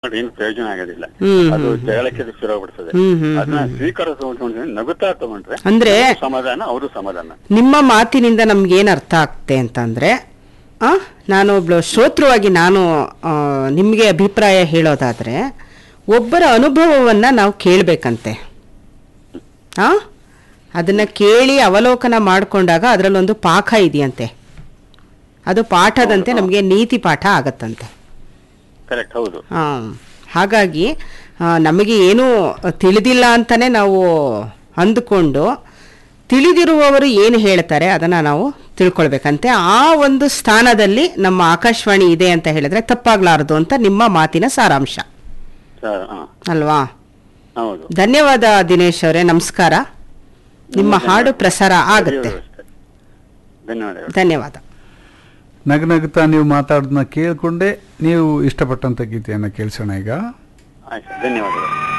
ನೋಡಿ ಏನು ಪ್ರಯೋಜನ ಆಗೋದಿಲ್ಲ ಹ್ಮ್, ಅದು ಜಗಳಕ್ಕೆ ಶುರು ಆಗ್ಬಿಡ್ತದೆ ಹ್ಮ್, ಹ್ಮ್, ಅದನ್ನ ಸ್ವೀಕಾರ ತಗೊಂಡ್ರೆ ನಗುತ್ತಾ ತಗೊಂಡ್ರೆ ಅಂದ್ರೆ ನಮಗೂ ಸಮಾಧಾನ ಅವರು ಸಮಾಧಾನ ನಿಮ್ಮ ಮಾತಿನಿಂದ ನಮ್ಗೇನು ಅರ್ಥ ಆಗ್ತೆ ಅಂತಂದ್ರೆ ಆ ನಾನು ಒಬ್ಳು ಶ್ರೋತೃವಾಗಿ ನಾನು ಆ, ನಿಮಗೆ ಅಭಿಪ್ರಾಯ ಹೇಳೋದಾದ್ರೆ ಒಬ್ಬರ ಅನುಭವವನ್ನ ನಾವು ಕೇಳಬೇಕಂತೆ ಆ ಅದನ್ನ ಕೇಳಿ ಅವಲೋಕನ ಮಾಡಿಕೊಂಡಾಗ ಅದರಲ್ಲೊಂದು ಪಾಠ ಇದೆಯಂತೆ ಅದು ಪಾಠದಂತೆ ನಮಗೆ ನೀತಿ ಪಾಠ ಆಗತ್ತಂತೆ ಕರೆಕ್ಟ್ ಹೌದು ಆ, ಹಾಗಾಗಿ ಆ, ನಮಗೆ ಏನೂ ತಿಳಿದಿಲ್ಲ ಅಂತಾನೆ ನಾವು ಅಂದುಕೊಂಡು ತಿಳಿದಿರುವವರು ಏನು ಹೇಳ್ತಾರೆ ಅದನ್ನು ನಾವು ತಿಳ್ಕೊಳ್ಬೇಕಂತೆ ಆ ಒಂದು ಸ್ಥಾನದಲ್ಲಿ ನಮ್ಮ ಆಕಾಶವಾಣಿ ಇದೆ ಅಂತ ಹೇಳಿದ್ರೆ ತಪ್ಪಾಗ್ಲಾರದು ಅಂತ ನಿಮ್ಮ ಮಾತಿನ ಸಾರಾಂಶ ಸರ್ ಹಾ ಅಲ್ವಾ ಹೌದು ಧನ್ಯವಾದ ದಿನೇಶ್ ಅವರೇ ನಮಸ್ಕಾರ ನಿಮ್ಮ ಹಾಡು ಪ್ರಸಾರ ಆಗುತ್ತೆ ಧನ್ಯವಾದಗಳು ಧನ್ಯವಾದ ನಗ ನಗುತ್ತಾ ನೀವು ಮಾತಾಡೋದನ್ನ ಕೇಳಿಕೊಂಡೆ ನೀವು ಇಷ್ಟಪಟ್ಟಂತ ಗೀತೆಯನ್ನು ಕೇಳಿಸೋಣ ಈಗ ಆಯ್ತು ಧನ್ಯವಾದಗಳು